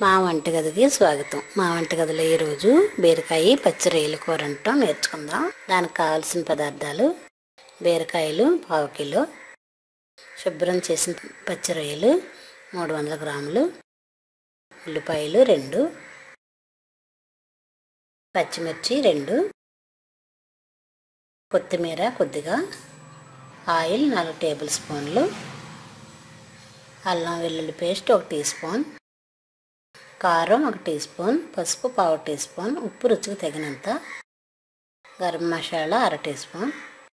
మా వంటగదికి స్వాగతం మా వంటగదిలో ఈరోజు బీరకాయ పచ్చి రొయ్యల కూర అంటాం నేర్చుకుందాం దానికి కావాల్సిన పదార్థాలు బీరకాయలు పావు కిలో శుభ్రం చేసిన పచ్చి రొయ్యలు మూడు వందల గ్రాములు ఉల్లిపాయలు రెండు పచ్చిమిర్చి రెండు కొత్తిమీర కొద్దిగా ఆయిల్ నాలుగు టేబుల్ స్పూన్లు అల్లం వెల్లుల్లి పేస్ట్ ఒక టీ స్పూన్ కారం ఒక టీ స్పూన్ పసుపు పావు టీ స్పూన్ ఉప్పు రుచికి తగినంత గరం మసాలా అర టీ స్పూన్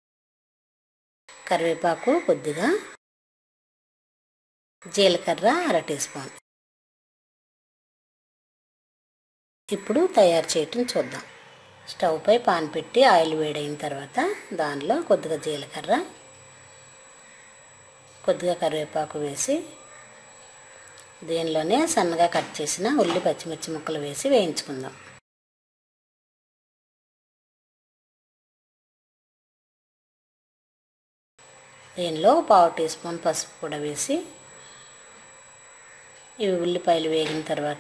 కరివేపాకు కొద్దిగా జీలకర్ర అర టీ స్పూన్ ఇప్పుడు తయారు చేయటం చూద్దాం స్టవ్ పై పాన్ పెట్టి ఆయిల్ వేడైన తర్వాత దానిలో కొద్దిగా జీలకర్ర కొద్దిగా కరివేపాకు వేసి దీనిలోనే సన్నగా కట్ చేసిన ఉల్లి పచ్చిమిర్చి ముక్కలు వేసి వేయించుకుందాం దీనిలో పావు టీ స్పూన్ పసుపు కూడా వేసి ఇవి ఉల్లిపాయలు వేగిన తర్వాత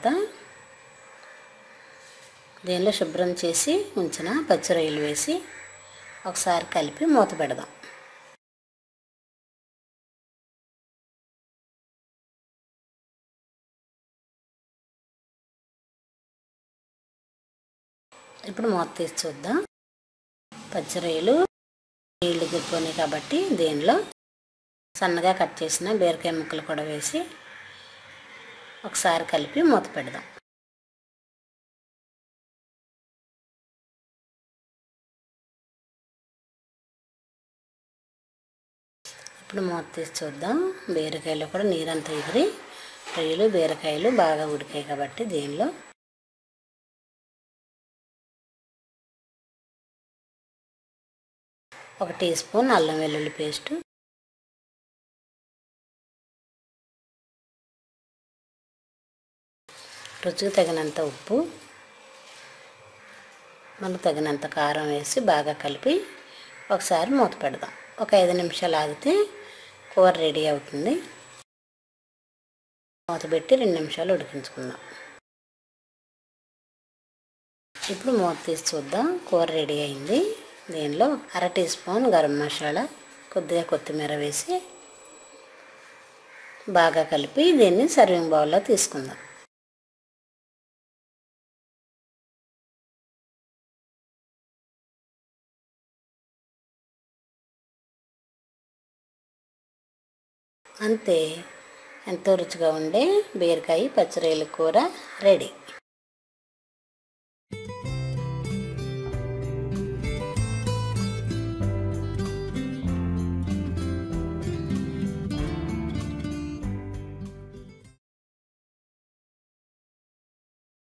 దీనిలో శుభ్రం చేసి ఉంచిన పచ్చి రొయ్యలు వేసి ఒకసారి కలిపి మూత పెడదాం ఇప్పుడు మూత తీసి చూద్దాం పచ్చి రొయ్యలు నీళ్లు దిక్కున్నాయి కాబట్టి దీనిలో సన్నగా కట్ చేసిన బీరకాయ ముక్కలు కూడా వేసి ఒకసారి కలిపి మూత పెడదాం ఇప్పుడు మూత తీసి చూద్దాం బీరకాయలో కూడా నీరంతా ఎగిరి రొయ్యలు బీరకాయలు బాగా ఉడికాయి కాబట్టి దీనిలో ఒక టీ స్పూన్ అల్లం వెల్లుల్లి పేస్ట్ రుచికి తగినంత ఉప్పు మనకు తగినంత కారం వేసి బాగా కలిపి ఒకసారి మూత పెడదాం ఒక ఐదు నిమిషాలు ఆగితే కూర రెడీ అవుతుంది మూత పెట్టి రెండు నిమిషాలు ఉడికించుకుందాం ఇప్పుడు మూత తీసి చూద్దాం కూర రెడీ అయింది దీనిలో అర టీ స్పూన్ గరం మసాలా కొద్దిగా కొత్తిమీర వేసి బాగా కలిపి దీన్ని సర్వింగ్ బౌల్లో తీసుకుందాం అంతే ఎంతో రుచిగా ఉండే బీరకాయ పచ్చిరొయ్యల కూర రెడీ